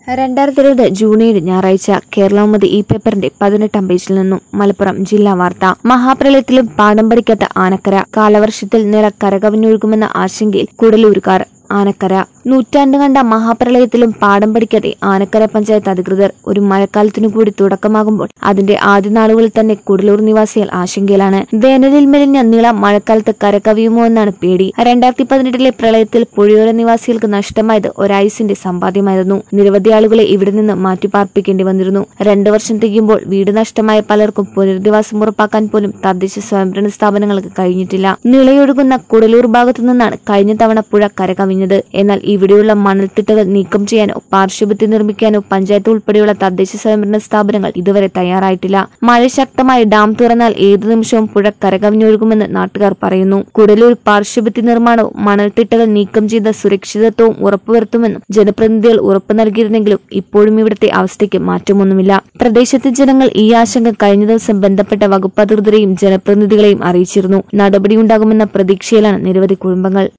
രണ്ടായിരത്തി ഇരുപത് ജൂൺ ഏഴ് ഞായറാഴ്ച കേരളൗമതി ഈ പേപ്പറിന്റെ പതിനെട്ടാം പേജിൽ നിന്നും മലപ്പുറം ജില്ലാ വാർത്ത മഹാപ്രളയത്തിലും പാഠം പഠിക്കാത്ത ആനക്കര കാലവർഷത്തിൽ നില കരകവിഞ്ഞൊഴുകുമെന്ന ആശങ്കയിൽ കുടലൂരുകാർ ആനക്കര നൂറ്റാണ്ട് കണ്ട മഹാപ്രളയത്തിലും പാഠം പഠിക്കാതെ ആനക്കര പഞ്ചായത്ത് അധികൃതർ ഒരു മഴക്കാലത്തിനു കൂടി തുടക്കമാകുമ്പോൾ അതിന്റെ ആദ്യ നാളുകളിൽ തന്നെ കുടലൂർ നിവാസികൾ ആശങ്കയിലാണ് വേനലിൽ മെലിഞ്ഞ നീളം മഴക്കാലത്ത് കരകവിയുമോ എന്നാണ് പേടി രണ്ടായിരത്തി പതിനെട്ടിലെ പ്രളയത്തിൽ പുഴയോര നിവാസികൾക്ക് നഷ്ടമായത് ഒരായുസിന്റെ സമ്പാദ്യമായിരുന്നു നിരവധി ആളുകളെ ഇവിടെ നിന്ന് മാറ്റിപ്പാർപ്പിക്കേണ്ടി വന്നിരുന്നു രണ്ടു വർഷം തികയുമ്പോൾ വീട് നഷ്ടമായ പലർക്കും പുനരധിവാസം ഉറപ്പാക്കാൻ പോലും തദ്ദേശ സ്വയംഭരണ സ്ഥാപനങ്ങൾക്ക് കഴിഞ്ഞിട്ടില്ല നിളയൊഴുകുന്ന കുടലൂർ ഭാഗത്തു നിന്നാണ് കഴിഞ്ഞ തവണ പുഴ കരകവിഞ്ഞത് എന്നാൽ ഇവിടെയുള്ള മണൽത്തിട്ടകൾ നീക്കം ചെയ്യാനോ പാർശ്വഭിത്തി നിർമ്മിക്കാനോ പഞ്ചായത്ത് ഉൾപ്പെടെയുള്ള തദ്ദേശ സ്വയംഭരണ സ്ഥാപനങ്ങൾ ഇതുവരെ തയ്യാറായിട്ടില്ല മഴ ശക്തമായി ഡാം തുറന്നാൽ ഏതു നിമിഷവും പുഴ കരകവിഞ്ഞൊഴുകുമെന്ന് നാട്ടുകാർ പറയുന്നു കുടലൂർ പാർശ്വഭിത്തി നിർമ്മാണവും മണൽത്തിട്ടകൾ നീക്കം ചെയ്ത സുരക്ഷിതത്വവും ഉറപ്പുവരുത്തുമെന്നും ജനപ്രതിനിധികൾ ഉറപ്പു നൽകിയിരുന്നെങ്കിലും ഇപ്പോഴും ഇവിടുത്തെ അവസ്ഥയ്ക്ക് മാറ്റമൊന്നുമില്ല പ്രദേശത്തെ ജനങ്ങൾ ഈ ആശങ്ക കഴിഞ്ഞ ദിവസം ബന്ധപ്പെട്ട വകുപ്പ് അധികൃതരെയും ജനപ്രതിനിധികളെയും അറിയിച്ചിരുന്നു നടപടിയുണ്ടാകുമെന്ന പ്രതീക്ഷയിലാണ് നിരവധി കുടുംബങ്ങൾ